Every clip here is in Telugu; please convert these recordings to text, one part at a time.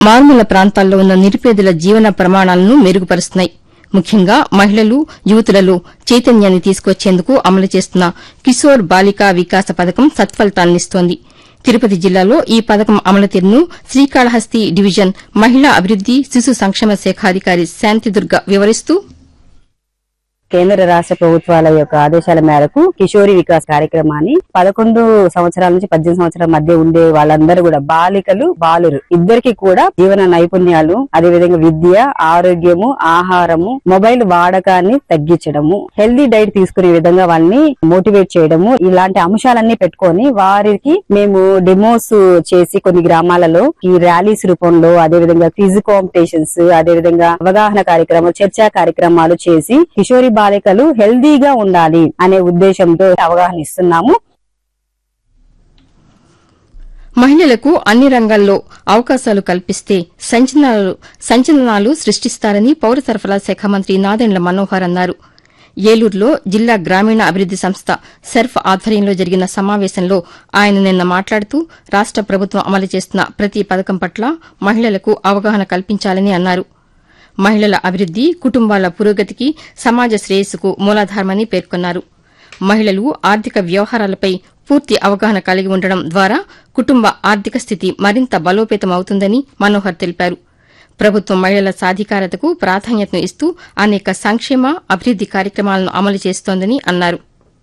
మారుమూల ప్రాంతాల్లో ఉన్న నిరుపేదల జీవన ప్రమాణాలను మెరుగుపరుస్తున్నాయి ముఖ్యంగా మహిళలు యువతులలో చైతన్యాన్ని తీసుకొచ్చేందుకు అమలు చేస్తున్న కిశోర్ బాలికా వికాస పథకం సత్ఫలితాలనిస్తోంది తిరుపతి జిల్లాలో ఈ పథకం అమలు తీరును శ్రీకాళహస్తి డివిజన్ మహిళా అభివృద్ది శిశు సంక్షేమ శాఖాధికారి శాంతిదుర్గ వివరిస్తూ కేంద్ర రాష్ట్ర ప్రభుత్వాల యొక్క ఆదేశాల మేరకు కిషోరి వికాస్ కార్యక్రమాన్ని పదకొండు సంవత్సరాల నుంచి పద్దెనిమిది సంవత్సరాల మధ్య ఉండే వాళ్ళందరూ కూడా బాలికలు బాలురు ఇద్దరికి కూడా జీవన నైపుణ్యాలు అదేవిధంగా విద్య ఆరోగ్యము ఆహారము మొబైల్ వాడకాన్ని తగ్గించడము హెల్దీ డైట్ తీసుకునే విధంగా వాళ్ళని మోటివేట్ చేయడము ఇలాంటి అంశాలన్నీ పెట్టుకొని వారికి మేము డెమోస్ చేసి కొన్ని గ్రామాలలో ఈ ర్యాలీస్ రూపంలో అదేవిధంగా క్విజ్ కాంపిటీషన్స్ అదేవిధంగా అవగాహన కార్యక్రమాలు చర్చా కార్యక్రమాలు చేసి కిషోరి బాలికలు హెల్దీగా ఉండాలి అనే ఉద్దేశంతో అవగాహన ఇస్తున్నాము మహిళలకు అన్ని రంగాల్లో అవకాశాలు కల్పిస్తే సంచలనాలు సంచలనాలు సృష్టిస్తారని పౌర సరఫరా శాఖ మంత్రి నాదెండ్ల మనోహర్ అన్నారు ఏలూరులో జిల్లా గ్రామీణ అభివృద్ది సంస్థ సెర్ఫ్ ఆధ్వర్యంలో జరిగిన సమావేశంలో ఆయన నిన్న మాట్లాడుతూ రాష్ట ప్రభుత్వం అమలు చేస్తున్న ప్రతి పథకం పట్ల మహిళలకు అవగాహన కల్పించాలని అన్నారు మహిళల అభివృద్ది కుటుంబాల పురోగతికి సమాజ శ్రేయస్సుకు మూలాధారమని పేర్కొన్నారు మహిళలు ఆర్థిక వ్యవహారాలపై పూర్తి అవగాహన కలిగి ఉండడం ద్వారా కుటుంబ ఆర్థిక స్థితి మరింత బలోపేతమవుతుందని మనోహర్ తెలిపారు ప్రభుత్వం మహిళల సాధికారతకు ప్రాధాన్యతను ఇస్తూ అనేక సంక్షేమ అభివృద్ది కార్యక్రమాలను అమలు చేస్తోందని అన్నారు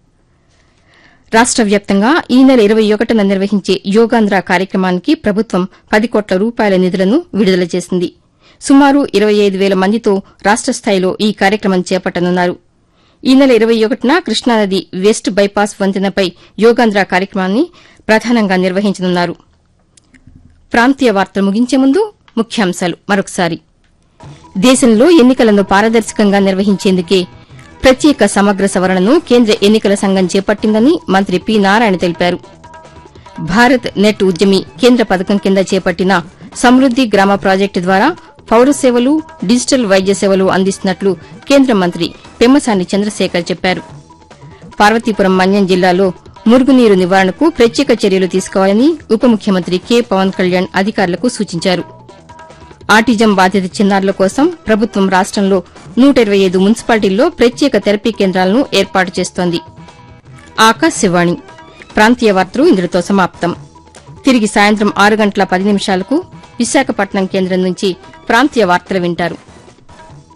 రాష్ట వ్యాప్తంగా ఈ నెల ఇరవై ఒకటిన నిర్వహించే యోగాంధ్ర కార్యక్రమానికి ప్రభుత్వం పది కోట్ల రూపాయల నిధులను విడుదల చేసింది సుమారు ఇరవై ఐదు వేల మందితో రాష్ట స్థాయిలో ఈ కార్యక్రమం చేపట్టనున్నారు ఈ నెల ఇరవై ఒకటిన కృష్ణానది వెస్ట్ బైపాస్ వంతెనపై యోగాంధ్ర కార్యక్రమాన్ని ప్రధానంగా నిర్వహించనున్నారు ప్రాంతీయ వార్తలు ముగించే ముందు ముఖ్యాంశాలు మరొకసారి దేశంలో ఎన్నికలను పారదర్శకంగా నిర్వహించేందుకే ప్రత్యేక సమగ్ర సవరణను కేంద్ర ఎన్నికల సంఘం చేపట్టిందని మంత్రి పి నారాయణ తెలిపారు భారత్ నెట్ ఉద్యమి కేంద్ర పథకం కింద చేపట్టిన సమృద్ది గ్రామ ప్రాజెక్టు ద్వారా పౌర సేవలు డిజిటల్ వైద్య సేవలు అందిస్తున్నట్లు కేంద్ర మంత్రి పెమ్మసాని చంద్రశేఖర్ చెప్పారు పార్వతీపురం మన్యం జిల్లాలో మురుగునీరు నివారణకు ప్రత్యేక చర్యలు తీసుకోవాలని ఉప ముఖ్యమంత్రి కె పవన్ కళ్యాణ్ అధికారులకు సూచించారు ఆటిజం బాధిత చిన్నారుల కోసం ప్రభుత్వం రాష్టంలో నూట ఇరవై ఐదు మున్సిపాలిటీల్లో ప్రత్యేక థెరపీ కేంద్రాలను ఏర్పాటు చేస్తోంది ఆకాశవాణి ప్రాంతీయ వార్తలు ఇందులో సమాప్తం తిరిగి సాయంత్రం ఆరు గంటల పది నిమిషాలకు విశాఖపట్నం కేంద్రం నుంచి ప్రాంతీయ వార్తలు వింటారు